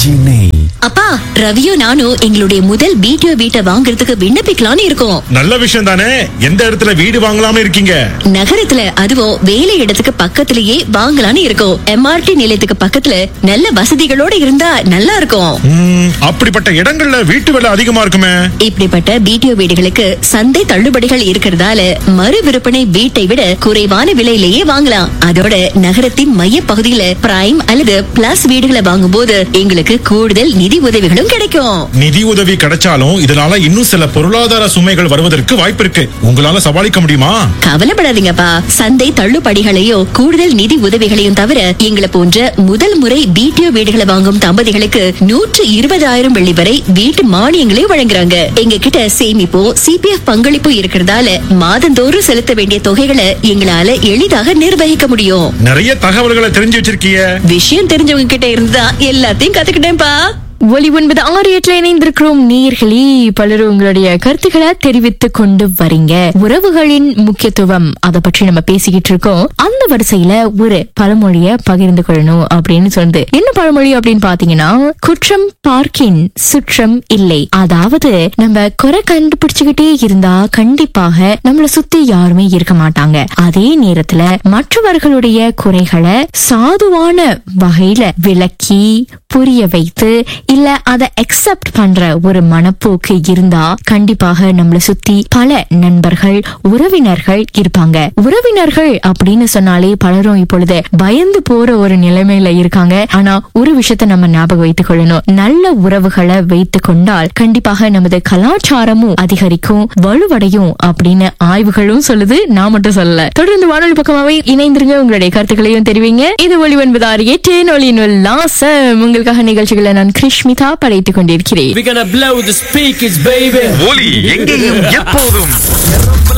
RKG நெய் அப்பா ரவியும் நானும் எங்களுடைய முதல் பிடிஓ வீட்டை வாங்குறதுக்கு விண்ணப்பிக்கலாம்னு இருக்கோம் நல்ல விஷயம் தானே எந்த இடத்துல வீடு வாங்கலாம்னு இருக்கீங்க நகரத்துல அதுவும் வேலை இடத்துக்கு பக்கத்திலேயே வாங்கலாம்னு இருக்கோம் எம்ஆர்டி நிலையத்துக்கு பக்கத்துல நல்ல வசதிகளோட இருந்தா நல்லா இருக்கும் ம், அப்படிப்பட்ட இடங்கள்ல வீட்டு விலை அதிகமா இருக்குமே இப்படிப்பட்ட பிடிஓ வீடுகளுக்கு சந்தை தள்ளுபடிகள் இருக்கிறதால மறு விற்பனை வீட்டை விட குறைவான விலையிலேயே வாங்கலாம் அதோட நகரத்தின் மைய பகுதியில பிரைம் அல்லது பிளஸ் வீடுகளை வாங்கும்போது எங்களுக்கு கூடுதல் நிதி உதவிகளும் கிடைக்கும் நிதி உதவி கிடைச்சாலும் இதனால இன்னும் சில பொருளாதார சுமைகள் வருவதற்கு வாய்ப்பு இருக்கு உங்களால சமாளிக்க முடியுமா கவலைப்படாதீங்கப்பா சந்தை தள்ளுபடிகளையும் கூடுதல் நிதி உதவிகளையும் தவிர எங்களை போன்ற முதல் முறை பிடிஓ வீடுகளை வாங்கும் தம்பதிகளுக்கு நூற்று இருபதாயிரம் வெள்ளி வரை வீட்டு மானியங்களையும் வழங்குறாங்க எங்க கிட்ட சேமிப்போ சிபிஎஃப் பங்களிப்பு இருக்கிறதால மாதந்தோறும் செலுத்த வேண்டிய தொகைகளை எங்களால எளிதாக நிர்வகிக்க முடியும் நிறைய தகவல்களை தெரிஞ்சு வச்சிருக்கீங்க விஷயம் தெரிஞ்சவங்க கிட்ட இருந்தா எல்லாத்தையும் கத்துக்கிட்டேன்ப்பா ஒலி ஒன்பது ஆறு எட்டுல இணைந்திருக்கிறோம் நீர்களே பலரும் உங்களுடைய கருத்துக்களை தெரிவித்து கொண்டு வரீங்க உறவுகளின் முக்கியத்துவம் அதை பற்றி நம்ம பேசிக்கிட்டு இருக்கோம் அந்த வரிசையில ஒரு பழமொழிய பகிர்ந்து கொள்ளணும் அப்படின்னு சொல்லுது என்ன பழமொழி அப்படின்னு பாத்தீங்கன்னா குற்றம் பார்க்கின் சுற்றம் இல்லை அதாவது நம்ம குறை கண்டுபிடிச்சுக்கிட்டே இருந்தா கண்டிப்பாக நம்மள சுத்தி யாருமே இருக்க மாட்டாங்க அதே நேரத்துல மற்றவர்களுடைய குறைகளை சாதுவான வகையில விளக்கி புரிய வைத்து இல்ல அதை அக்செப்ட் பண்ற ஒரு மனப்போக்கு இருந்தா கண்டிப்பாக நம்மள சுத்தி பல நண்பர்கள் உறவினர்கள் இருப்பாங்க உறவினர்கள் அப்படின்னு சொன்னாலே பலரும் இப்பொழுது பயந்து போற ஒரு நிலைமையில இருக்காங்க ஆனா ஒரு விஷயத்த நம்ம ஞாபகம் வைத்துக் கொள்ளணும் நல்ல உறவுகளை வைத்துக் கொண்டால் கண்டிப்பாக நமது கலாச்சாரமும் அதிகரிக்கும் வலுவடையும் அப்படின்னு ஆய்வுகளும் சொல்லுது நான் மட்டும் சொல்லல தொடர்ந்து வானொலி பக்கமாவே இணைந்திருங்க உங்களுடைய கருத்துக்களையும் தெரிவிங்க இது ஒளி ஒன்பது ஆறு எட்டு நொழியின் உல்லாசம் உங்களுக்காக நிகழ்ச்சிகளை நான் கிருஷ்மிதா படைத்துக் கொண்டிருக்கிறேன் We're gonna blow the speakers, baby. ஒலி எங்கேயும் எப்போதும்